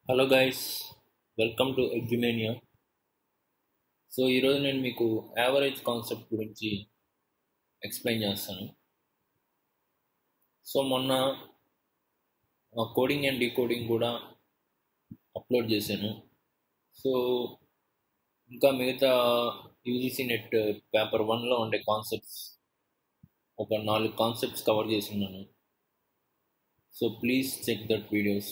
Hello guys welcome to Examania so ఈరోజు నేను మీకు యావరేజ్ కాన్సెప్ట్ గురించి ఎక్స్ప్లెయిన్ చేస్తాను సో మొన్న కోడింగ్ అండ్ డీకోడింగ్ కూడా అప్లోడ్ చేశాను సో ఇంకా మిగతా యూజీసీ నెట్ పేపర్ వన్లో ఉండే కాన్సెప్ట్స్ ఒక నాలుగు కాన్సెప్ట్స్ కవర్ చేస్తున్నాను so please check that videos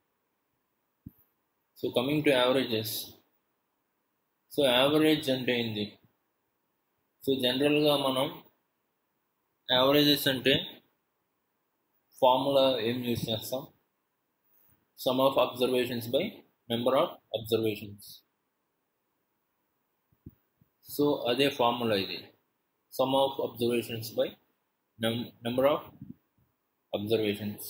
so coming to averages so average అంటే ఏంది సో జనరల్గా మనం యావరేజెస్ అంటే ఫార్ములా ఏం యూస్ చేస్తాం sum of observations by number of observations so అదే ఫార్ములా ఇది sum of observations by number of observations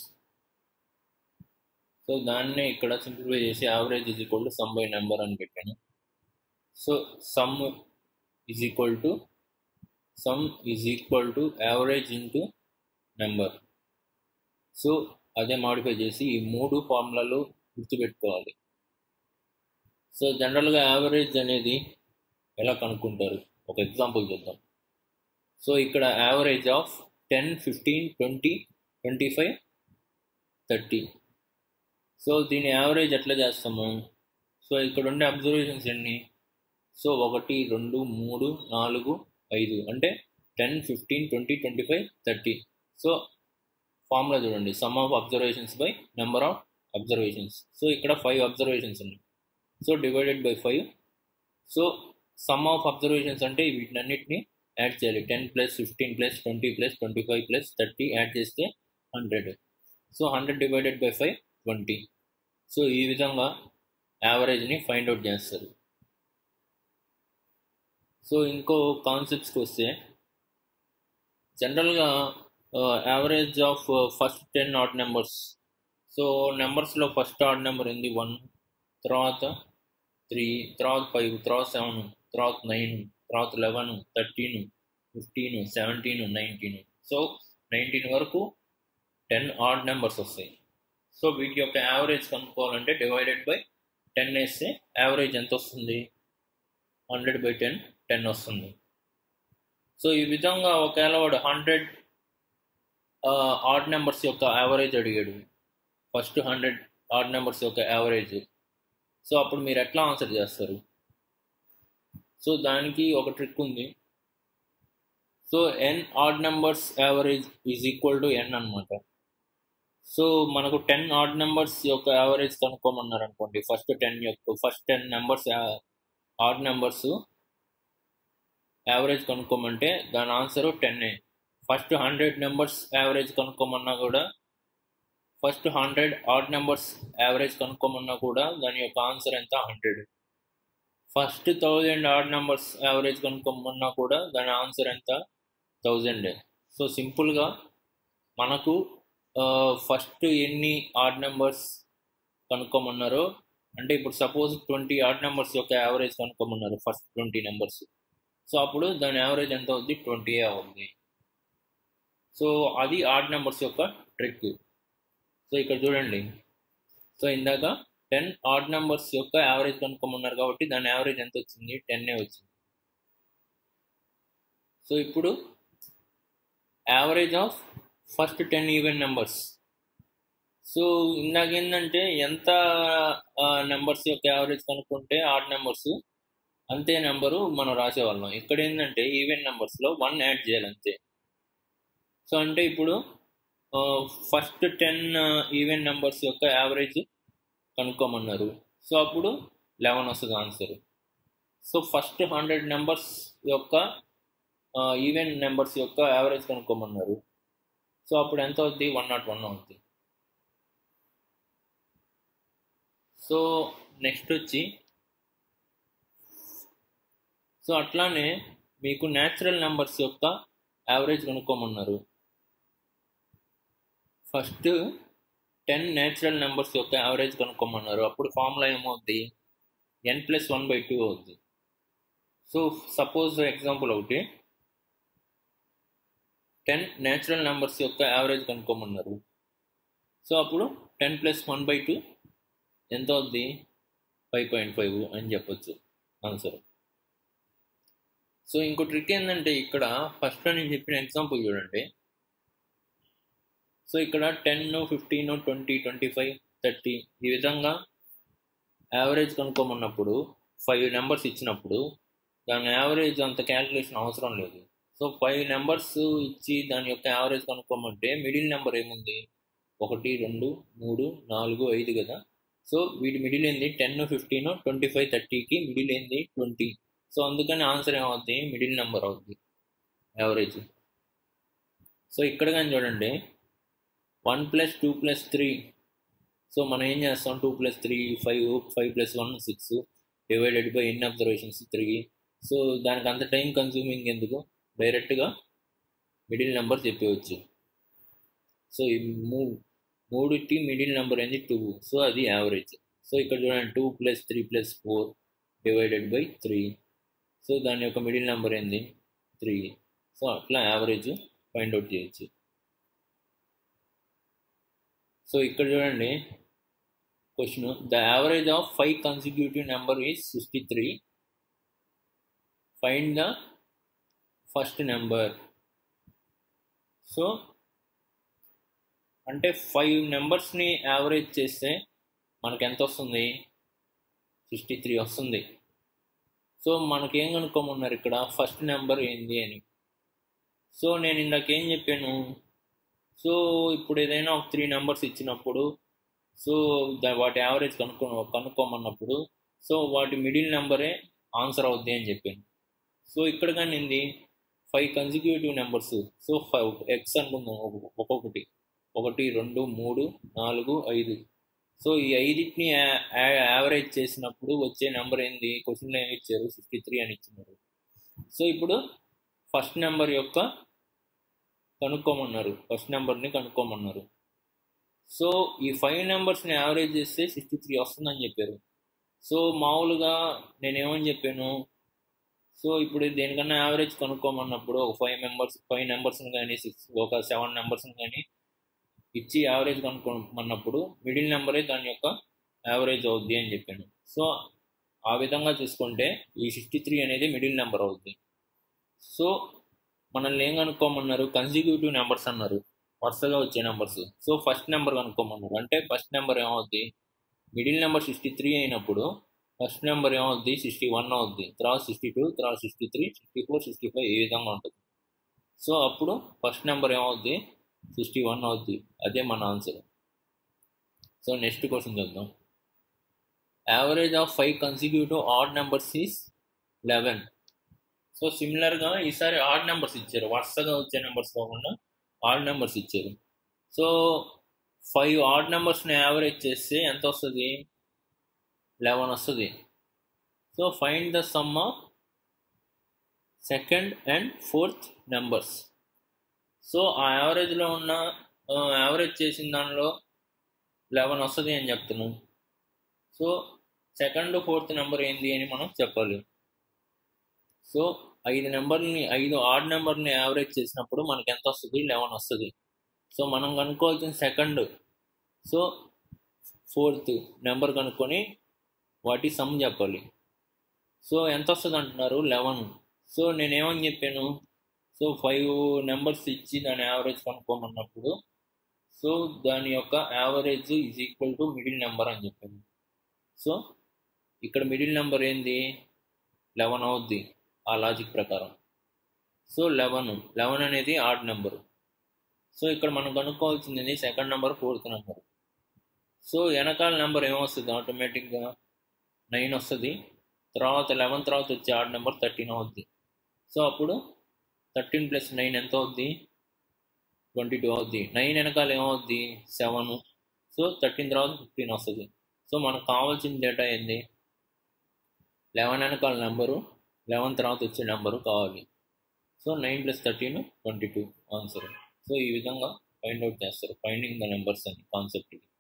so దాన్నే ఇక్కడ సింప్లిఫై చేసి average is equal to sum by number అని పెట్టాను so sum is equal to sum is equal to average into number so అదే modify చేసి ఈ మూడు ఫార్ములాలు గుర్తుపెట్టుకోవాలి సో జనరల్గా యావరేజ్ అనేది ఎలా కనుక్కుంటారు ఒక ఎగ్జాంపుల్ చూద్దాం సో ఇక్కడ average of ten fifteen twenty twenty five thirty so దీని యావరేజ్ ఎట్లా చేస్తాము సో ఇక్కడ ఉండే అబ్జర్వేషన్స్ ఎన్ని సో ఒకటి రెండు మూడు నాలుగు ఐదు అంటే ten fifteen twenty twenty five thirty so formula చూడండి sum of observations by number of observations so ఇక్కడ ఫైవ్ అబ్జర్వేషన్స్ ఉన్నాయి so divided by five so sum of observations అంటే వీటినన్నిటిని యాడ్ చేయాలి ten plus fifteen plus twenty plus twenty five plus thirty add చేస్తే hundred so hundred divided by five twenty so ఈ విధంగా యావరేజ్ని find out చేస్తారు so ఇంకో కాన్సెప్ట్స్కి వస్తే జనరల్గా average of first ten odd numbers so నెంబర్స్లో ఫస్ట్ ఆడ్ నెంబర్ ఉంది వన్ తర్వాత త్రీ తర్వాత ఫైవ్ తర్వాత సెవెన్ తర్వాత నైన్ తర్వాత eleven thirteen fifteen seventeen nineteen so nineteen వరకు టెన్ ఆడ్ నెంబర్స్ వస్తాయి సో వీటి యొక్క యావరేజ్ కనుక్కోవాలంటే డివైడెడ్ బై టెన్ వేస్తే యావరేజ్ ఎంత వస్తుంది హండ్రెడ్ బై టెన్ టెన్ వస్తుంది సో ఈ విధంగా ఒకవేళ వాడు హండ్రెడ్ ఆడ్ నెంబర్స్ యొక్క యావరేజ్ అడిగాడు ఫస్ట్ హండ్రెడ్ ఆడ్ నెంబర్స్ యొక్క యావరేజ్ సో అప్పుడు మీరు ఎట్లా ఆన్సర్ చేస్తారు సో దానికి ఒక ట్రిక్ ఉంది so n odd numbers average is equal to n అనమాట సో మనకు టెన్ ఆడ్ నెంబర్స్ యొక్క యావరేజ్ కనుక్కోమన్నారు అనుకోండి ఫస్ట్ టెన్ యొక్క first ten numbers odd numbers average కనుక్కోమంటే దాని ఆన్సర్ టెన్ఏ ఫస్ట్ హండ్రెడ్ నెంబర్స్ యావరేజ్ కనుక్కోమన్నా కూడా first hundred odd numbers average కనుక్కోమన్నా కూడా దాని యొక్క ఆన్సర్ ఎంత hundred first thousand odd numbers average కనుక్కోమన్నా కూడా దాని ఆన్సర్ ఎంత థౌజండ్ సో సింపుల్గా మనకు ఫస్ట్ ఎన్ని ఆడ్ నెంబర్స్ కనుక్కోమన్నారో అంటే ఇప్పుడు సపోజ్ ట్వంటీ ఆడ్ నెంబర్స్ యొక్క యావరేజ్ కనుక్కోమన్నారు ఫస్ట్ ట్వంటీ నెంబర్స్ సో అప్పుడు దాని యావరేజ్ ఎంత అవుద్ది ట్వంటీ అవుద్ది సో అది ఆడ్ నెంబర్స్ యొక్క ట్రిక్ సో ఇక్కడ చూడండి సో ఇందాక టెన్ ఆడ్ నెంబర్స్ యొక్క యావరేజ్ కనుక్కోమన్నారు కాబట్టి దాని యావరేజ్ ఎంత వచ్చింది టెన్నే వచ్చింది సో ఇప్పుడు average of first ten even numbers so ఇందాక ఏంటంటే ఎంత నెంబర్స్ యొక్క యావరేజ్ కనుక్కుంటే ఆడ్ నెంబర్స్ అంతే నెంబరు మనం రాసేవాళ్ళం ఇక్కడ ఏంటంటే ఈవెన్ నెంబర్స్లో వన్ యాడ్ చేయాలి అంతే సో అంటే ఇప్పుడు ఫస్ట్ టెన్ ఈవెన్ నెంబర్స్ యొక్క యావరేజ్ కనుక్కోమన్నారు సో అప్పుడు లెవెన్ వస్తుంది answer so first hundred numbers యొక్క ఈవెన్ నెంబర్స్ యొక్క యావరేజ్ కనుక్కోమన్నారు సో అప్పుడు ఎంత అవుద్ది వన్ నాట్ వన్ అవుద్ది సో నెక్స్ట్ వచ్చి సో అట్లానే మీకు న్యాచురల్ నెంబర్స్ యొక్క యావరేజ్ కనుక్కోమన్నారు ఫస్ట్ టెన్ న్యాచురల్ నెంబర్స్ యొక్క యావరేజ్ కనుక్కోమన్నారు అప్పుడు ఫార్ములా ఏమవుద్ది n plus one by two అవుద్ది సో సపోజ్ ఎగ్జాంపుల్ ఒకటి టెన్ న్యాచురల్ నెంబర్స్ యొక్క యావరేజ్ కనుక్కోమన్నారు సో అప్పుడు ten plus one by two ఎంత అవుద్ది ఫైవ్ పాయింట్ ఫైవ్ అని చెప్పొచ్చు ఆన్సర్ సో ఇంకో ట్రిక్ ఏంటంటే ఇక్కడ ఫస్ట్ నేను చెప్పిన ఎగ్జాంపుల్ చూడండి సో ఇక్కడ ten fifteen twenty twenty five thirty ఈ విధంగా యావరేజ్ కనుక్కోమన్నప్పుడు ఫైవ్ నెంబర్స్ ఇచ్చినప్పుడు దాని యావరేజ్ అంత క్యాలిక్యులేషన్ అవసరం లేదు సో ఫైవ్ నెంబర్స్ ఇచ్చి దాని యొక్క యావరేజ్ కనుక్కోమంటే మిడిల్ నెంబర్ ఏముంది ఒకటి రెండు మూడు నాలుగు ఐదు కదా సో వీటి మిడిల్ ఏంది టెన్ ఫిఫ్టీన్ ట్వంటీ ఫైవ్ థర్టీకి మిడిల్ ఏంది ట్వంటీ సో అందుకని ఆన్సర్ ఏమవుద్ది మిడిల్ నెంబర్ అవుద్ది యావరేజ్ సో ఇక్కడ కానీ చూడండి one plus two plus three so మనం ఏం చేస్తాం two plus three five five plus one six divided by ఎన్ని అబ్జర్వేషన్స్ త్రీ సో దానికి అంత టైం కన్సూమింగ్ ఎందుకు డైరెక్ట్గా మిడిల్ నెంబర్ చెప్పవచ్చు సో ఈ మూ మూడుకి మిడిల్ నెంబర్ ఏంది టూ సో అది యావరేజ్ సో ఇక్కడ చూడండి two plus three plus four divided by three so దాని యొక్క మిడిల్ నెంబర్ ఏంది త్రీ సో అట్లా యావరేజ్ ఫైండ్ అవుట్ చేయొచ్చు సో ఇక్కడ చూడండి question the average of five consecutive number is sixty three find the first number so అంటే ఫైవ్ నెంబర్స్ని యావరేజ్ చేస్తే మనకు ఎంత వస్తుంది సిక్స్టీ త్రీ వస్తుంది సో మనకేం కనుక్కోమన్నారు ఇక్కడ ఫస్ట్ నెంబర్ ఏంది అని సో నేను ఇందాక ఏం చెప్పాను సో ఇప్పుడు ఏదైనా ఒక త్రీ నెంబర్స్ ఇచ్చినప్పుడు సో దా- వాటి యావరేజ్ కనుక్కో కనుక్కోమన్నప్పుడు సో వాటి మిడిల్ నెంబరే ఆన్సర్ అవుద్ది అని చెప్పాను సో ఇక్కడ కానీ ఏంది five consecutive numbers so five x అనుకుందాం ఒక్కొక్క- ఒక్కొక్కటి ఒకటి రెండు మూడు నాలుగు ఐదు సో ఈ ఐదింటిని యావరేజ్ చేసినప్పుడు వచ్చే నెంబర్ ఏంది క్వశ్చన్లో ఏమి ఇచ్చారు ఫిఫ్టీ త్రీ అని ఇచ్చినారు సో ఇప్పుడు ఫస్ట్ నెంబర్ యొక్క కనుక్కోమన్నారు ఫస్ట్ నెంబర్ని కనుక్కోమన్నారు సో ఈ ఫైవ్ నెంబర్స్ని యావరేజ్ చేస్తే సిక్స్టీ త్రీ వస్తుందని చెప్పారు సో మామూలుగా నేనేమని చెప్పాను సో ఇప్పుడు దేనికన్నా యావరేజ్ కనుక్కోమన్నప్పుడు ఒక ఫైవ్ మెంబర్స్ ఫైవ్ నెంబర్స్ని కానీ సిక్స్ ఒక సెవెన్ నెంబర్స్ని కానీ ఇచ్చి యావరేజ్ కనుక్కోమన్నప్పుడు మిడిల్ నెంబరే దాని యొక్క యావరేజ్ అవుద్ది అని చెప్పాను సో ఆ విధంగా చూసుకుంటే ఈ సిక్స్టీ త్రీ అనేది మిడిల్ నెంబర్ అవుద్ది సో మనల్ని ఏం కనుక్కోమన్నారు కన్సిక్యూటివ్ నెంబర్స్ అన్నారు వరుసగా వచ్చే నెంబర్స్ సో ఫస్ట్ నెంబర్ కనుక్కోమన్నారు అంటే ఫస్ట్ నెంబర్ ఏమవుద్ది మిడిల్ నెంబర్ సిక్స్టీ త్రీ అయినప్పుడు ఫస్ట్ నెంబర్ ఏమవుద్ది సిక్స్టీ వన్ అవుద్ది తర్వాత సిక్స్టీ టూ తర్వాత sixty three sixty four sixty five ఈ విధంగా ఉంటుంది సో అప్పుడు ఫస్ట్ నెంబర్ ఏమవుద్ది సిక్స్టీ వన్ అవుద్ది అదే మన ఆన్సర్ సో నెక్స్ట్ క్వశ్చన్ చూద్దాం average of five consecutive odd numbers is eleven so సిమిలర్గా ఈసారి ఆడ్ నెంబర్స్ ఇచ్చారు వరుసగా వచ్చే నెంబర్స్ కాకుండా ఆడ్ నెంబర్స్ ఇచ్చారు సో ఫైవ్ ఆడ్ నెంబర్స్ని యావరేజ్ చేస్తే ఎంత వస్తుంది లెవెన్ వస్తుంది so find the sum of second and fourth numbers so ఆ యావరేజ్లో ఉన్న యావరేజ్ చేసిన దానిలో లెవెన్ వస్తుంది అని చెప్తున్నాం సో సెకండ్ ఫోర్త్ నెంబర్ ఏంది అని మనం చెప్పాలి సో ఐదు నెంబర్ని ఐదు ఆడ్ నెంబర్ని యావరేజ్ చేసినప్పుడు మనకి ఎంత వస్తుంది లెవెన్ వస్తుంది సో మనం కనుక్కోవాల్సిన సెకండ్ సో ఫోర్త్ నెంబర్ కనుక్కొని వాటి సమ్ చెప్పాలి సో ఎంత వస్తుంది అంటున్నారు లెవెన్ సో నేనేమని చెప్పాను సో ఫైవ్ నెంబర్స్ ఇచ్చి దాని యావరేజ్ కనుక్కోమన్నప్పుడు సో దాని యొక్క average is equal to middle number అని చెప్పాను సో ఇక్కడ మిడిల్ నెంబర్ ఏంది లెవెన్ అవుద్ది ఆ లాజిక్ ప్రకారం సో లెవెన్ లెవెన్ అనేది ఆడ్ నెంబర్ సో ఇక్కడ మనం కనుక్కోవాల్సింది second number fourth number so వెనకాల నెంబర్ ఏమొస్తుంది ఆటోమేటిక్గా నైన్ వస్తుంది తర్వాత లెవెన్ తర్వాత వచ్చే ఆడ్ నెంబర్ థర్టీన్ అవుద్ది సో అప్పుడు థర్టీన్ ప్లస్ నైన్ ఎంత అవుద్ది ట్వంటీ టూ అవుద్ది నైన్ వెనకాల ఏమవుద్ది సెవెన్ సో థర్టీన్ తర్వాత ఫిఫ్టీన్ వస్తుంది సో మనకు కావాల్సిన డేటా ఏంది లెవెన్ వెనకాల నెంబరు లెవెన్ తర్వాత వచ్చే నెంబరు కావాలి so nine plus thirteen twenty two answer so ఈ విధంగా ఫైండ్ అవుట్ చేస్తారు ఫైండింగ్ ద నెంబర్స్ అని కాన్సెప్ట్ ఇది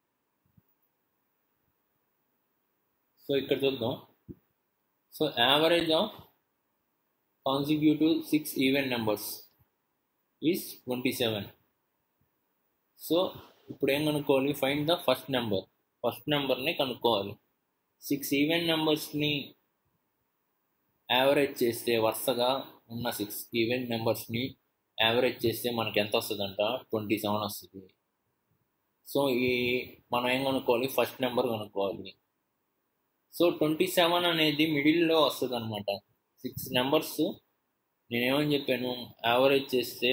సో ఇక్కడ చూద్దాం so average of consecutive six even numbers is twenty seven so ఇప్పుడు ఏం కనుక్కోవాలి find the first number first నెంబర్ని కనుక్కోవాలి సిక్స్ ఈవెన్ నెంబర్స్ని యావరేజ్ చేస్తే వరుసగా ఉన్న సిక్స్ ఈవెన్ నెంబర్స్ని యావరేజ్ చేస్తే మనకి ఎంత వస్తుందంట ట్వంటీ సెవెన్ వస్తుంది సో ఈ మనం ఏం కనుక్కోవాలి ఫస్ట్ నెంబర్ కనుక్కోవాలి సో ట్వంటీ సెవెన్ అనేది మిడిల్లో వస్తుంది అనమాట సిక్స్ నెంబర్స్ నేనేమని చెప్పాను యావరేజ్ చేస్తే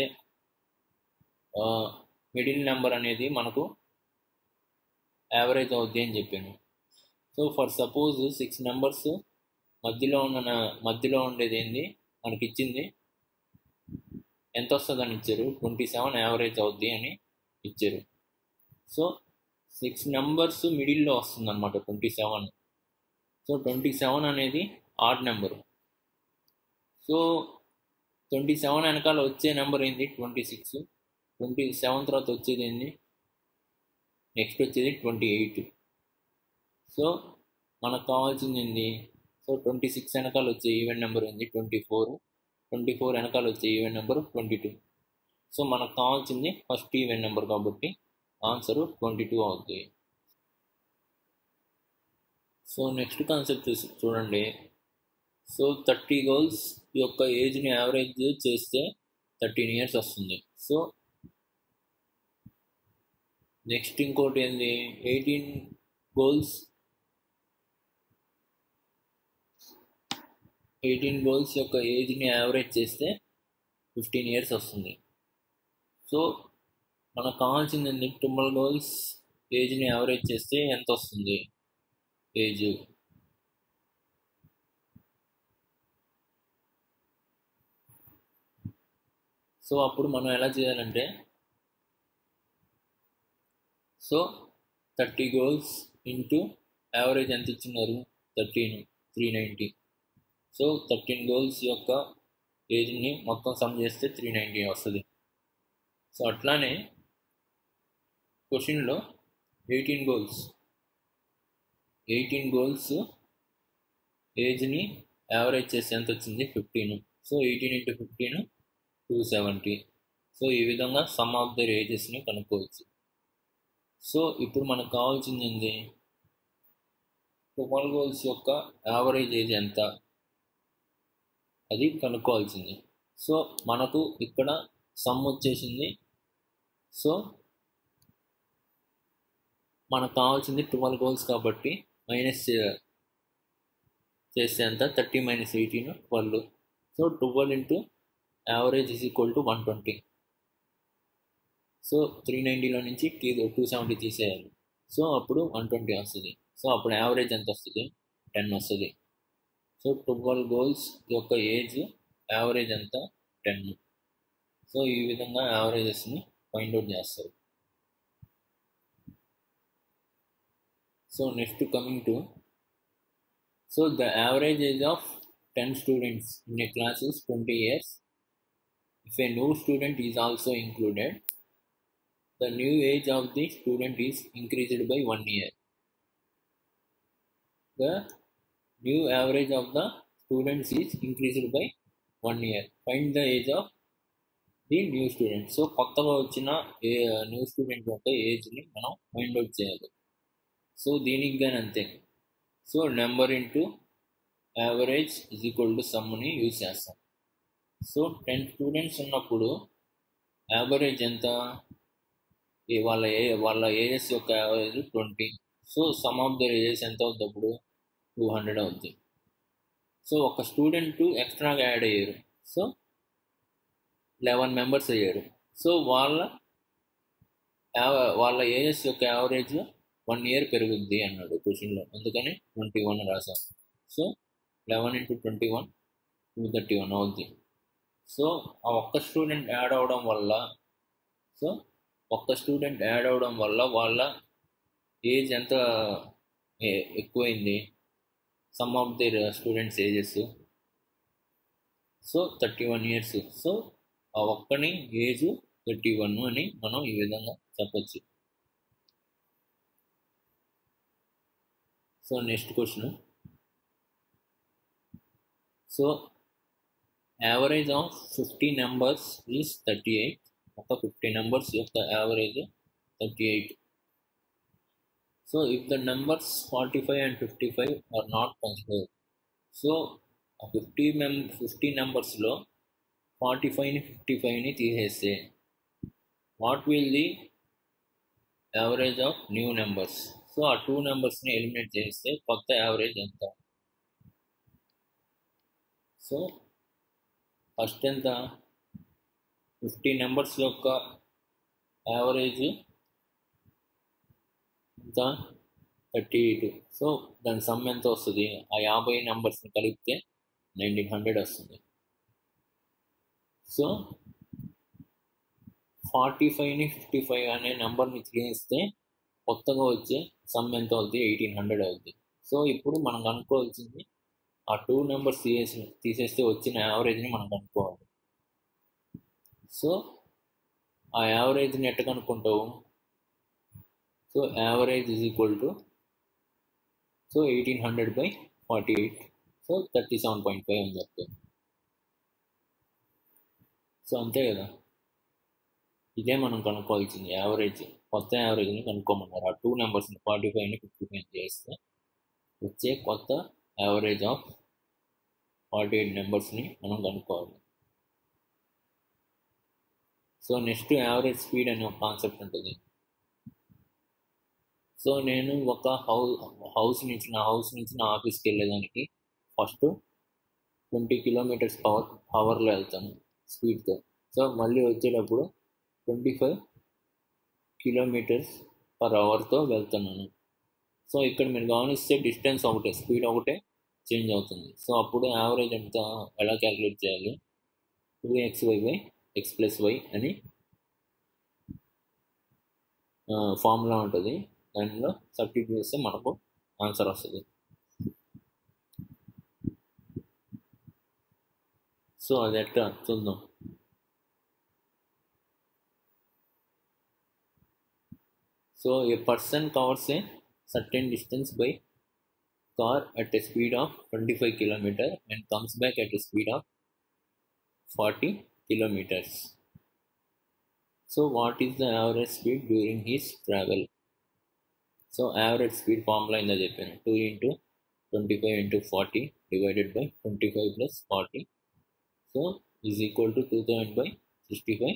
మిడిల్ నెంబర్ అనేది మనకు యావరేజ్ అవుద్ది అని చెప్పాను so for suppose six numbers మధ్యలో ఉన్న మధ్యలో ఉండేది ఏంది మనకి ఇచ్చింది ఎంత వస్తుందని ఇచ్చారు ట్వంటీ సెవెన్ యావరేజ్ అవుద్ది అని ఇచ్చారు సో సిక్స్ నెంబర్స్ మిడిల్లో వస్తుంది అనమాట twenty seven so twenty seven అనేది odd number so twenty seven వెనకాల వచ్చే నెంబర్ ఏంది ట్వంటీ సిక్స్ ట్వంటీ సెవెన్ తర్వాత వచ్చేది ఏంది నెక్స్ట్ వచ్చేది ట్వంటీ ఎయిట్ సో మనకు కావాల్సింది ఏంది సో ట్వంటీ సిక్స్ వెనకాల వచ్చే ఈవెంట్ నెంబర్ ఏంది ట్వంటీ ఫోర్ ట్వంటీ ఫోర్ వెనకాల వచ్చే even number twenty two so మనకు కావాల్సింది ఫస్ట్ ఈవెంట్ నెంబర్ కాబట్టి ఆన్సరు ట్వంటీ టూ అవుతుంది సో నెక్స్ట్ కాన్సెప్ట్ చూసి చూడండి సో థర్టీ గర్ల్స్ యొక్క ఏజ్ని యావరేజ్ చేస్తే థర్టీన్ ఇయర్స్ వస్తుంది సో నెక్స్ట్ ఇంకోటి ఏంది ఎయిటీన్ గోల్స్ ఎయిటీన్ గోల్స్ యొక్క ఏజ్ని యావరేజ్ చేస్తే ఫిఫ్టీన్ ఇయర్స్ వస్తుంది సో మనకు కావాల్సింది ట్వెల్వ్ గోల్స్ ఏజ్ని యావరేజ్ చేస్తే ఎంత వస్తుంది ఏజ్ సో అప్పుడు మనం ఎలా చేయాలంటే so thirty girls into average ఎంత ఇచ్చినారు thirteen three ninety so thirteen girls యొక్క ఏజ్ని మొత్తం సమ్ చేస్తే త్రీ నైంటీ వస్తుంది సో అట్లానే క్వశ్చన్లో ఎయిటీన్ గోల్స్ ఎయిటీన్ గోల్స్ ఏజ్ని యావరేజ్ చేసి ఎంత వచ్చింది fifteen so eighteen into fifteen two seventy so ఈ విధంగా సమ్ ఆఫ్ దర్ ఏజెస్ని కనుక్కోవచ్చు సో ఇప్పుడు మనకు కావాల్సింది ఏంది ట్వెల్వ్ గోల్స్ యొక్క యావరేజ్ ఏజ్ ఎంత అది కనుక్కోవాల్సింది సో మనకు ఇక్కడ సమ్ వచ్చేసింది సో మనకు కావాల్సింది ట్వెల్వ్ గోల్స్ కాబట్టి మైనస్ చేస్తే ఎంత thirty minus eighteen twelve so twelve into average is equal to one twenty so three నైంటీలో నుంచి టీ టూ సెవెంటీ తీసేయాలి సో అప్పుడు వన్ ట్వంటీ వస్తుంది సో అప్పుడు యావరేజ్ ఎంత వస్తుంది టెన్ వస్తుంది సో ట్వెల్వ్ గోల్స్ యొక్క ఏజ్ యావరేజ్ ఎంత టెన్ సో ఈ విధంగా యావరేజెస్ని ఫైండ్ అవుట్ చేస్తారు so next coming to so the average age of ten students in a class is twenty years if a new student is also included the new age of the student is increased by one year the new average of the students is increased by one year find the age of the new student so కొత్తగా వచ్చిన a new student యొక్క ఏజ్ని మనం find out చేయాలి so దీనికి కానీ అంతే so number into average is equal to సమ్ని use చేస్తాం సో టెన్ స్టూడెంట్స్ ఉన్నప్పుడు యావరేజ్ ఎంత ఏ వాళ్ళ ఏ వాళ్ళ ఏజెస్ యొక్క average twenty so sum of their ages ఎంత అవుతుంది అప్పుడు టూ హండ్రెడ్ అవుతుంది సో ఒక స్టూడెంట్ ఎక్స్ట్రాగా యాడ్ అయ్యారు సో లెవెన్ మెంబర్స్ అయ్యారు సో వాళ్ళ వాళ్ళ ఏజెస్ యొక్క యావరేజ్ వన్ ఇయర్ పెరుగుద్ది అన్నాడు క్వశ్చన్లో అందుకని ట్వంటీ వన్ రాశాం so eleven into twenty one two thirty one అవుద్ది సో ఆ ఒక్క స్టూడెంట్ యాడ్ అవడం వల్ల సో ఒక్క స్టూడెంట్ యాడ్ అవడం వల్ల వాళ్ళ ఏజ్ ఎంత ఎక్కువైంది sum of their students ages so thirty one years so ఆ ఒక్కని ఏజ్ థర్టీ వన్ అని మనం ఈ విధంగా చెప్పచ్చు so next question so average of fifty numbers is thirty eight ఒక ఫిఫ్టీ నెంబర్స్ యొక్క average thirty eight so if the numbers forty five and fifty five are not consider so ఆ fifty మెం fifty నెంబర్స్లో forty ఫైవ్ని fifty ఫైవ్ని తీసేస్తే what will the average of new numbers so ఆ two నెంబర్స్ని eliminate చేస్తే కొత్త యావరేజ్ ఎంత సో ఫస్ట్ ఎంత ఫిఫ్టీ నెంబర్స్ యొక్క యావరేజ్ ఎంత థర్టీ ఎయిట్ సో దాని సమ్ ఎంత వస్తుంది ఆ యాభై నెంబర్స్ని కలిపితే నైన్టీన్ హండ్రెడ్ వస్తుంది సో ఫార్టీ ఫైవ్ని ఫిఫ్టీ ఫైవ్ అనే నెంబర్ని తీస్తే కొత్తగా వచ్చే సమ్ ఎంత అవుతుంది ఎయిటీన్ హండ్రెడ్ అవుతుంది సో ఇప్పుడు మనం కనుక్కోవాల్సింది ఆ టూ నెంబర్స్ తీసేసి తీసేస్తే వచ్చిన యావరేజ్ని మనం కనుక్కోవాలి సో ఆ యావరేజ్ని ఎట్ట కనుక్కుంటావు so average is equal to so eighteen hundred by forty eight so thirty seven point five అని చెప్తుంది సో అంతే కదా ఇదే మనం కనుక్కోవాల్సింది యావరేజ్ కొత్త యావరేజ్ని కనుక్కోమన్నారు ఆ టూ నెంబర్స్ని ఫార్టీ ఫైవ్ని ఫిఫ్టీ ఫైవ్ చేస్తే వచ్చే కొత్త యావరేజ్ ఆఫ్ ఫార్టీ ఎయిట్ నెంబర్స్ని మనం కనుక్కోవాలి సో నెక్స్ట్ యావరేజ్ స్పీడ్ అనే ఒక కాన్సెప్ట్ ఉంటుంది సో నేను ఒక హౌస్ హౌస్ నుంచి నా హౌస్ నుంచి నా ఆఫీస్కి వెళ్ళేదానికి ఫస్ట్ ట్వంటీ కిలోమీటర్స్ పవర్ పవర్లో వెళ్తాను స్పీడ్తో సో మళ్ళీ వచ్చేటప్పుడు ట్వంటీ ఫైవ్ కిలోమీటర్స్ పర్ అవర్తో వెళ్తున్నాను సో ఇక్కడ మీరు గమనిస్తే డిస్టెన్స్ ఒకటే స్పీడ్ ఒకటే చేంజ్ అవుతుంది సో అప్పుడు యావరేజ్ ఎంత ఎలా క్యాలిక్యులేట్ చేయాలి two x y by x plus y అని ఫార్ములా ఉంటుంది దానిలో సబ్స్టిట్యూట్ చేస్తే మనకు ఆన్సర్ వస్తుంది సో అది ఎట్లా చూద్దాం so a person covers a certain distance by car at a speed of 25 kilometer and comes back at a speed of 40 kilometers. So what is the average speed during his travel? So average speed formula in the Japan 2 into 25 into 40 divided by 25 plus 40. So is equal to 2000 by 65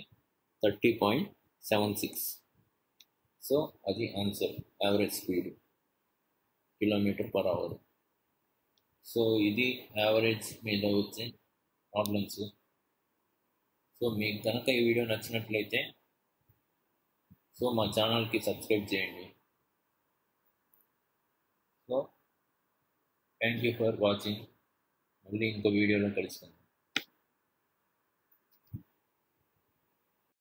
30.76. So అది answer average speed kilometre per hour so ఇది average మీద వచ్చే problems so మీకు కనుక ఈ video నచ్చినట్లయితే so మా ఛానల్కి సబ్స్క్రైబ్ చేయండి so thank you for watching మళ్ళీ ఇంకో వీడియోలో కలుసుకుందాం